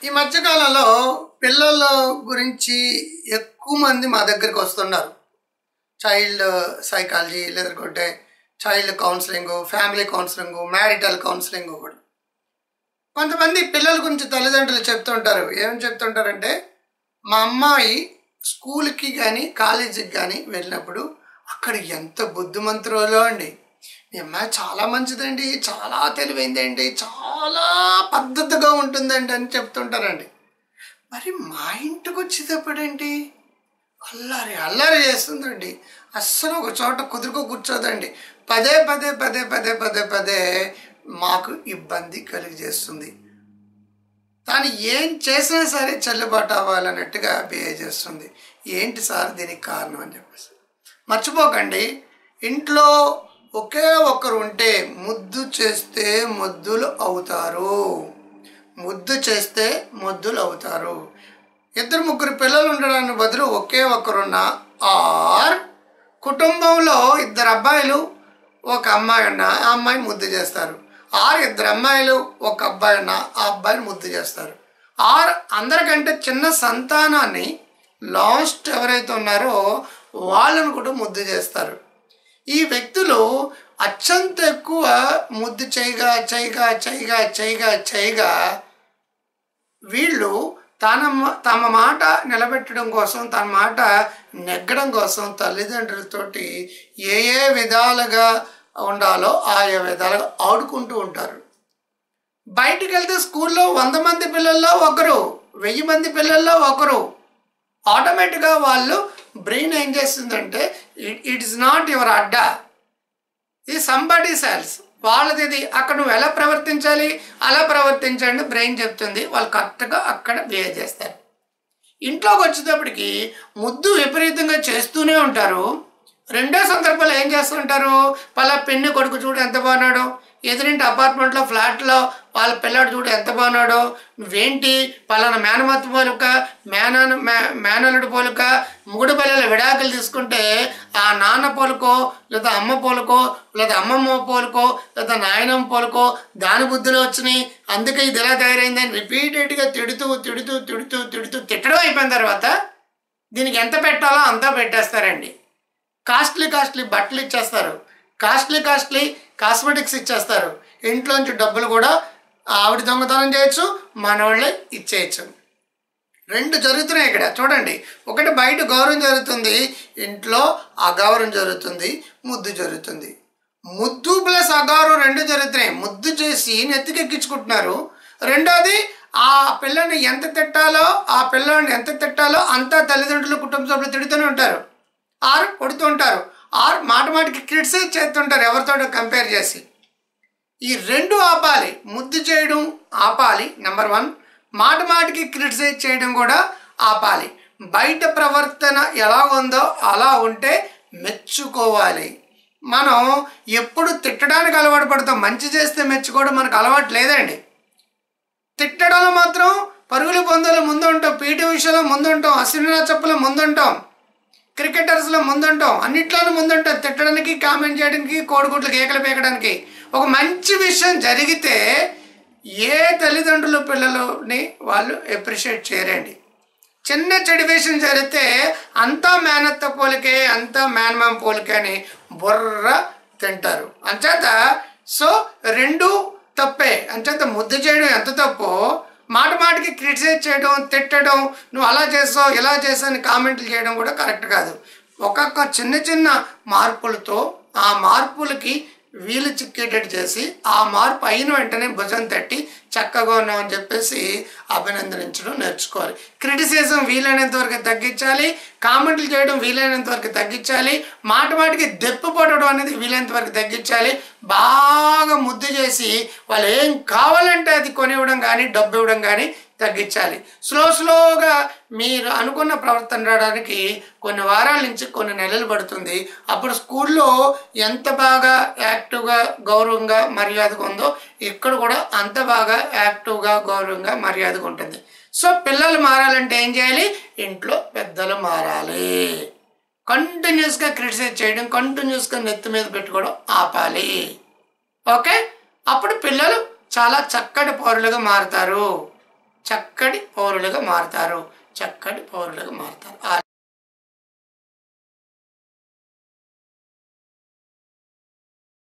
ఈ మధ్యకాలంలో పిల్లల గురించి ఎక్కువ మంది మా దగ్గరికి వస్తున్నారు చైల్డ్ సైకాలజీ లేదంటే child counselling family counselling marital counselling కూడా కొంతమంది పిల్లల గురించి తల్లిదండ్రులు చెప్తుంటారు ఏం చెప్తుంటారంటే మా అమ్మాయి స్కూల్కి కానీ కాలేజీకి కానీ వెళ్ళినప్పుడు అక్కడ ఎంత బుద్ధిమంతులో అండి మీ అమ్మాయి చాలా మంచిదండి చాలా తెలివైందండి చాలా పద్ధతిగా ఉంటుందండి అని చెప్తుంటారండి మరి మా ఇంటికి వచ్చేటప్పుడేంటి అల్లారి అల్లారి చేస్తుందండి అస్సలు ఒక చోట కుదురుకో కూర్చోదండి పదే పదే పదే పదే పదే పదే మాకు ఇబ్బంది కలిగజేస్తుంది తాను ఏం చేసినా సరే చెల్లుబాటు అవ్వాలన్నట్టుగా బిహేవ్ చేస్తుంది ఏంటి సార్ దీనికి కారణం అని చెప్పేసి మర్చిపోకండి ఇంట్లో ఒకే ఒక్కరు ఉంటే ముద్దు చేస్తే ముద్దులు అవుతారు ముద్దు చేస్తే ముద్దులు అవుతారు ఇద్దరు ముగ్గురు పిల్లలు ఉండడానికి బదులు ఒకే ఒక్కరున్న ఆర్ కుటుంబంలో ఇద్దరు అబ్బాయిలు ఒక అమ్మాయి ఉన్న ఆ అమ్మాయిని ముద్దు చేస్తారు ఆర్ ఇద్దరు అమ్మాయిలు ఒక అబ్బాయి ఉన్న ఆ అబ్బాయిని ముద్దు చేస్తారు ఆర్ అందరికంటే చిన్న సంతానాన్ని లాస్ట్ ఎవరైతే ఉన్నారో వాళ్ళను కూడా ముద్దు చేస్తారు ఈ వ్యక్తులు అత్యంత ఎక్కువ ముద్దు చేయగా చేయగా చేయగా చేయగా చేయగా వీళ్ళు తన మ- తమ మాట నిలబెట్టడం కోసం తన మాట నెగ్గడం కోసం తల్లిదండ్రులతోటి ఏ ఏ విధాలుగా ఉండాలో ఆయా విధాలుగా ఆడుకుంటూ ఉంటారు బయటికి వెళ్తే స్కూల్లో వంద మంది పిల్లల్లో ఒకరు వెయ్యి మంది పిల్లల్లో ఒకరు ఆటోమేటిక్గా వాళ్ళు బ్రెయిన్ ఏం చేస్తుందంటే ఇట్ ఇస్ నాట్ యువర్ అడ్డా ఇది సంబడి సెల్స్ వాళ్ళది ఇది అక్కడ నువ్వు ఎలా ప్రవర్తించాలి అలా ప్రవర్తించండి బ్రెయిన్ చెప్తుంది వాళ్ళు కరెక్ట్గా అక్కడ బిహేవ్ చేస్తారు ఇంట్లోకి వచ్చేటప్పటికి ముద్దు విపరీతంగా చేస్తూనే ఉంటారు రెండో సందర్భంలో ఏం చేస్తుంటారు పలా పెన్ను కొడుకు చూడు ఎంత బాగున్నాడో ఎదురింటి అపార్ట్మెంట్లో ఫ్లాట్లో వాళ్ళ పిల్లాడు చూడు ఎంత బాగున్నాడో నువ్వేంటి పలానా మేనమత్త పోలుక మేనను మే- మేనలుడి పోలుక మూడు పిల్లల విడాకులు తీసుకుంటే ఆ నాన్న పోలుకో లేదా అమ్మ పోలుకో లేదా అమ్మమ్మ పోలుకో లేదా నాయనమ్మ పోలుకో దాని బుద్ధులు వచ్చినాయి అందుకే ఇది ఎలా తయారైందని రిపీటెడ్గా తిడుతూ తిడుతూ తిడుతూ తిడుతూ తిట్టడం అయిపోయిన తర్వాత దీనికి ఎంత పెట్టాలో అంతా పెట్టేస్తారండి కాస్ట్లీ కాస్ట్లీ బట్టలు ఇచ్చేస్తారు కాస్ట్లీ కాస్ట్లీ కాస్మెటిక్స్ ఇచ్చేస్తారు ఇంట్లోంచి డబ్బులు కూడా ఆవిడ దొంగతనం చేయొచ్చు మనవాళ్ళే ఇచ్చేయచ్చు రెండు జరుగుతున్నాయి ఇక్కడ చూడండి ఒకటి బయట గౌరవం జరుగుతుంది ఇంట్లో అగౌరవం జరుగుతుంది ముద్దు జరుగుతుంది ముద్దు ప్లస్ అగౌరవం రెండు జరుగుతున్నాయి ముద్దు చేసి నెత్తికెక్కించుకుంటున్నారు రెండోది ఆ పిల్లని ఎంత తిట్టాలో ఆ పిల్లని ఎంత తిట్టాలో అంతా తల్లిదండ్రులు కుటుంబ సభ్యులు తిడుతూనే ఉంటారు ఆర్ కొడుతూ ఉంటారు ఆర్ మాట మాటికి క్రిటిసైజ్ చేస్తుంటారు ఎవరితోటో కంపేర్ చేసి ఈ రెండు ఆపాలి ముద్దు చేయడం ఆపాలి నెంబర్ వన్ మాట మాటికి క్రిటిసైజ్ చేయడం కూడా ఆపాలి బయట ప్రవర్తన ఎలా ఉందో అలా ఉంటే మెచ్చుకోవాలి మనం ఎప్పుడు తిట్టడానికి అలవాటు పడతాం మంచి చేస్తే మెచ్చుకోవడం మనకు అలవాటు లేదండి తిట్టడంలో మాత్రం పరుగుల పొందులో ముందుంటాం పీటీ విషయంలో ముందుంటాం అశ్విని చెప్పులో ముందుంటాం క్రికెటర్స్లో ముందుంటాం అన్నిట్లోనూ ముందుంటాం తిట్టడానికి కామెంట్ చేయడానికి కోడిగుడ్లు కేకలు పీకడానికి ఒక మంచి విషయం జరిగితే ఏ తల్లిదండ్రులు పిల్లలని వాళ్ళు ఎప్రిషియేట్ చేయరండి చిన్న చెడు విషయం జరిగితే అంతా మేనత్త పోలికే అంతా మేనమామ పోలికే అని బుర్ర తింటారు అంచేత సో రెండు తప్పే అంచేత ముద్దు చేయడం ఎంత తప్పో మాట మాటకి క్రిటిసైజ్ చేయడం తిట్టడం నువ్వు అలా చేసావు ఇలా చేసావు అని కామెంట్లు చేయడం కూడా కరెక్ట్ కాదు ఒక్కొక్క చిన్న చిన్న మార్పులతో ఆ మార్పులకి వీలు చిక్కేటట్టు చేసి ఆ మార్పు అయిన వెంటనే భుజం తట్టి చక్కగా ఉన్నామని చెప్పేసి అభినందించడం నేర్చుకోవాలి క్రిటిసిజం వీలైనంత వరకు తగ్గించాలి కామెంట్లు చేయడం వీలైనంత వరకు తగ్గించాలి మాట మాటికి దెప్పు పడడం అనేది వీలైనంత వరకు తగ్గించాలి బాగా ముద్దు చేసి వాళ్ళు ఏం కావాలంటే అది కొనివ్వడం కానీ డబ్బు ఇవ్వడం కానీ తగ్గించాలి స్లో స్లోగా మీరు అనుకున్న ప్రవర్తన రావడానికి కొన్ని వారాల నుంచి కొన్ని నెలలు పడుతుంది అప్పుడు స్కూల్లో ఎంత బాగా యాక్టివ్గా గౌరవంగా మర్యాదగా ఉందో ఇక్కడ కూడా అంత బాగా యాక్టివ్గా గౌరవంగా మర్యాదగా ఉంటుంది సో పిల్లలు మారాలంటే ఏం చేయాలి ఇంట్లో పెద్దలు మారాలి కంటిన్యూస్గా క్రిటిసైజ్ చేయడం కంటిన్యూస్గా నెత్తి మీద పెట్టుకోవడం ఆపాలి ఓకే అప్పుడు పిల్లలు చాలా చక్కటి పౌరులుగా మారుతారు చక్కటి పౌరులుగా మారుతారు చక్కటి పౌరులుగా మారుతారు